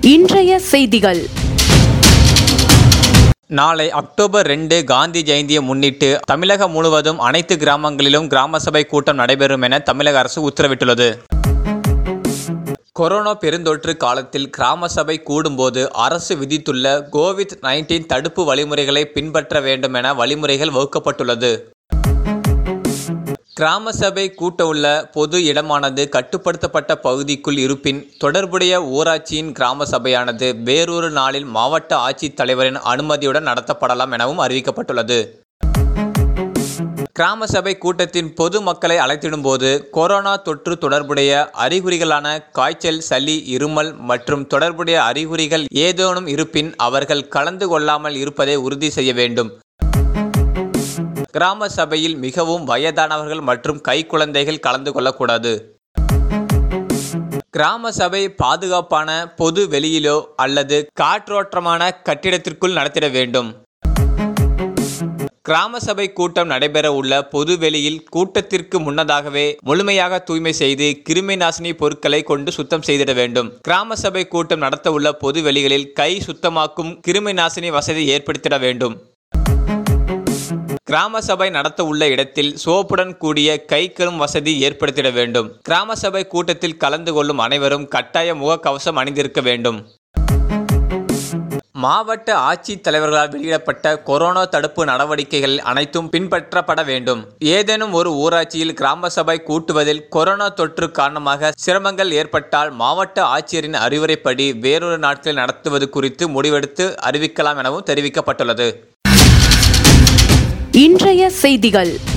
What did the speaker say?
இன்றைய செய்திகள் நாளை அக்டோபர் ரெண்டு காந்தி ஜெயந்தியை முன்னிட்டு தமிழகம் முழுவதும் அனைத்து கிராமங்களிலும் கிராம சபை கூட்டம் நடைபெறும் என தமிழக அரசு உத்தரவிட்டுள்ளது கொரோனா பெருந்தொற்று காலத்தில் கிராம சபை கூடும்போது அரசு விதித்துள்ள கோவிட் நைன்டீன் தடுப்பு வழிமுறைகளை பின்பற்ற வேண்டும் என வழிமுறைகள் வகுக்கப்பட்டுள்ளது கிராம சபை கூட்ட உள்ள பொது இடமானது கட்டுப்படுத்தப்பட்ட பகுதிக்குள் இருப்பின் தொடர்புடைய ஊராட்சியின் கிராம சபையானது வேறொரு நாளில் மாவட்ட ஆட்சித் தலைவரின் அனுமதியுடன் நடத்தப்படலாம் எனவும் அறிவிக்கப்பட்டுள்ளது கிராம சபை கூட்டத்தின் பொது மக்களை அழைத்திடும்போது கொரோனா தொற்று தொடர்புடைய அறிகுறிகளான காய்ச்சல் சளி இருமல் மற்றும் தொடர்புடைய அறிகுறிகள் ஏதேனும் இருப்பின் அவர்கள் கலந்து கொள்ளாமல் இருப்பதை உறுதி செய்ய வேண்டும் கிராம சபையில் மிகவும் வயதானவர்கள் மற்றும் கைக்குழந்தைகள் கலந்து கொள்ளக்கூடாது கிராம சபை பாதுகாப்பான பொது வெளியிலோ அல்லது காற்றோட்டமான கட்டிடத்திற்குள் நடத்திட வேண்டும் கிராம சபை கூட்டம் நடைபெற உள்ள பொது வெளியில் கூட்டத்திற்கு முன்னதாகவே முழுமையாக தூய்மை செய்து கிருமி நாசினி பொருட்களை கொண்டு சுத்தம் செய்திட வேண்டும் கிராம சபை கூட்டம் நடத்த உள்ள பொது வெளிகளில் கை சுத்தமாக்கும் கிருமி நாசினி வசதி ஏற்படுத்திட வேண்டும் கிராம சபை நடத்த உள்ள இடத்தில் சோப்புடன் கூடிய கை கழும் வசதி ஏற்படுத்திட வேண்டும் கிராம சபை கூட்டத்தில் கலந்து கொள்ளும் அனைவரும் கட்டாய முகக்கவசம் அணிந்திருக்க வேண்டும் மாவட்ட ஆட்சித் தலைவர்களால் வெளியிடப்பட்ட கொரோனா தடுப்பு நடவடிக்கைகள் அனைத்தும் பின்பற்றப்பட வேண்டும் ஏதேனும் ஒரு ஊராட்சியில் கிராம சபை கூட்டுவதில் கொரோனா தொற்று காரணமாக சிரமங்கள் ஏற்பட்டால் மாவட்ட ஆட்சியரின் அறிவுரைப்படி வேறொரு நாட்களில் நடத்துவது குறித்து முடிவெடுத்து அறிவிக்கலாம் எனவும் தெரிவிக்கப்பட்டுள்ளது இன்றைய செய்திகள்